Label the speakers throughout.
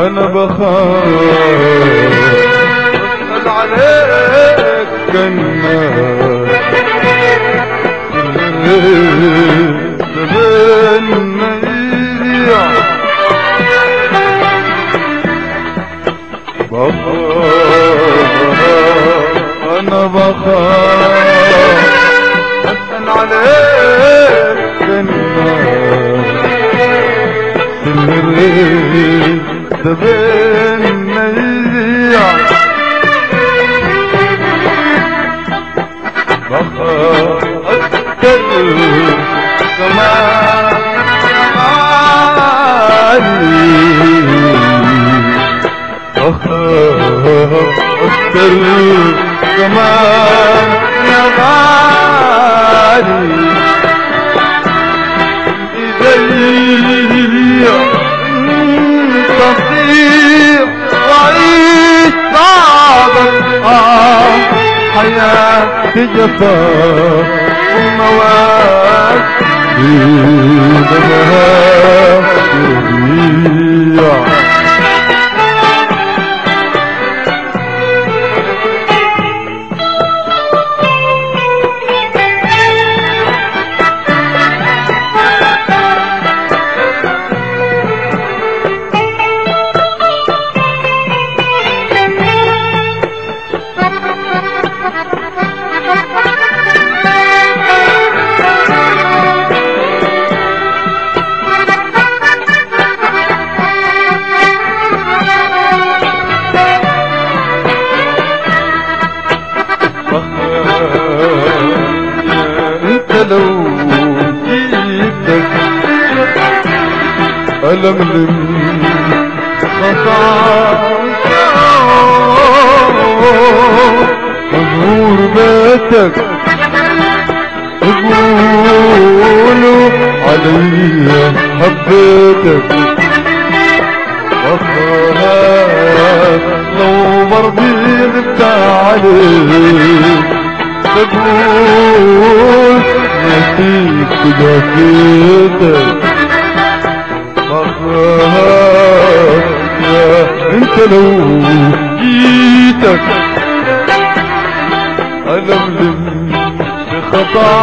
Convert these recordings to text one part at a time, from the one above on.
Speaker 1: انا بخاف اسأل عليك الناس زمان ما يضيع بخاف انا بخاف اسأل عليك الناس سمري زمان ما يضيع بخاف اكتر كمان أخاف أكتر كمان يا غالي إيديا تطير وعيش صعبك آه حياتي جفا ومواد إيدها يضيع انت لو جيتك ألملم مزهور بيتك يقولوا علي حبيتك وخاف لو مرضي غبت عليك تقول نسيت جافيتك مخاف يا انت لو جيتك ألملم بخطا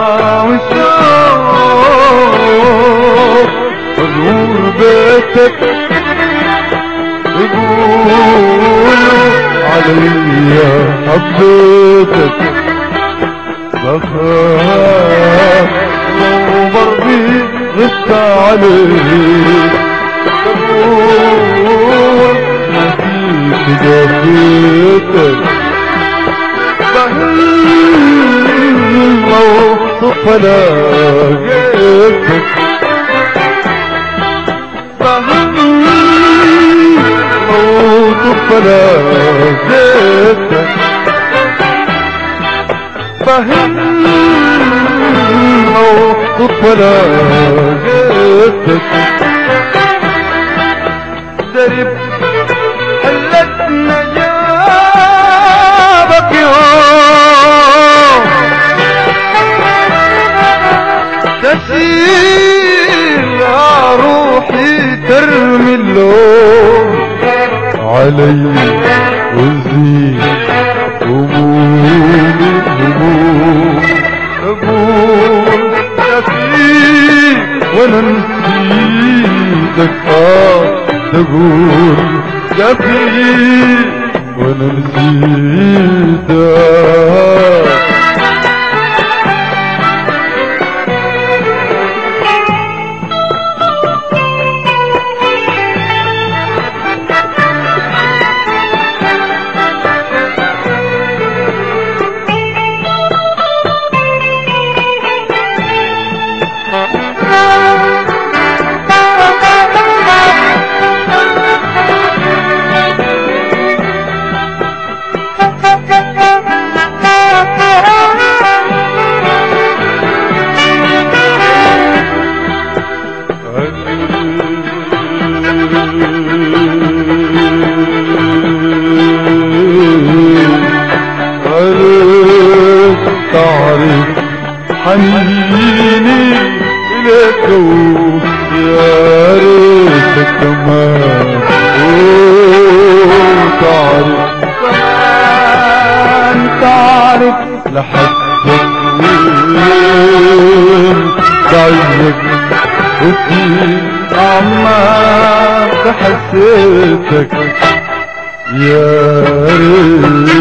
Speaker 1: وشوق مزهور بيتك يقولوا علي حبيتك بخاف لو برضي غبت عليك تقول نسيت جافيتك بهل لو صدفة لقيتك بهل لو صدفة لقيتك فهم لو صدفة لقيتك درب حلت نجابك يوم تسير يا روحي ترمي اللوم علي وزيد همومي هموم تقول نسيت وانا نسيتك اه تقول جفيت وانا نسيتك
Speaker 2: Thank you.
Speaker 1: لحدك وين بعيدك وفي أعماق حسيتك يا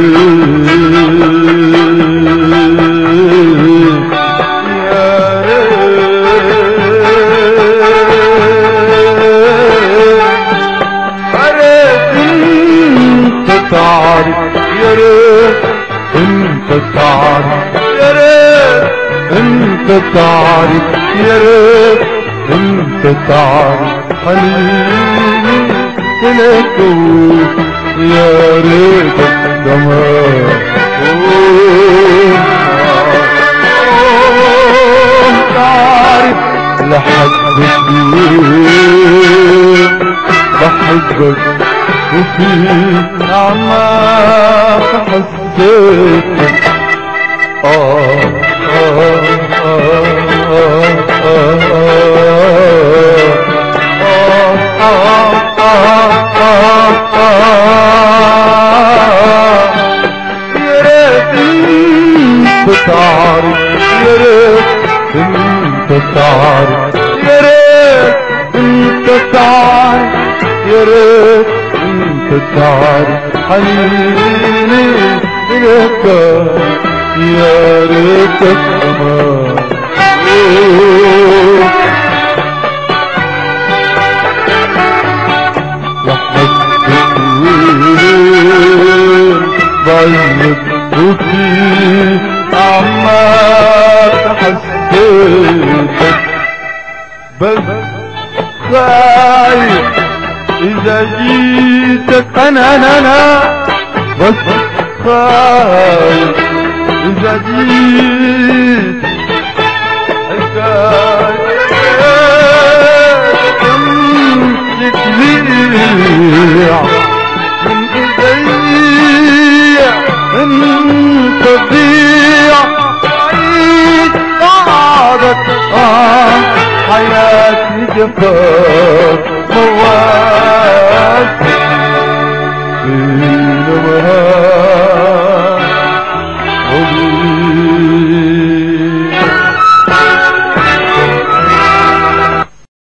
Speaker 1: ريت يا ريت انت تعرف يا ريت انت تعرف يا ريت انت تعرف يا ريت انت تعرف حنيني اليك يا ريتك كمان تعرف لحد فين بحبك وفي أعماق حسيتك آه آه آه آه آه يا ريت انت تعرف يا ريت انت تعرف يا ريت انت تعرف يا ريت انت تعرف حنيني اليك يا ريتك كمان وحدك وين بعيد وفي أعماق حسيتك بس خايف إذا جيتك أنا أنا أنا بس خايف إذا جيت تضيع من ايديا انت تضيع عيد بعدك اه حياتي جفاك مواد بينما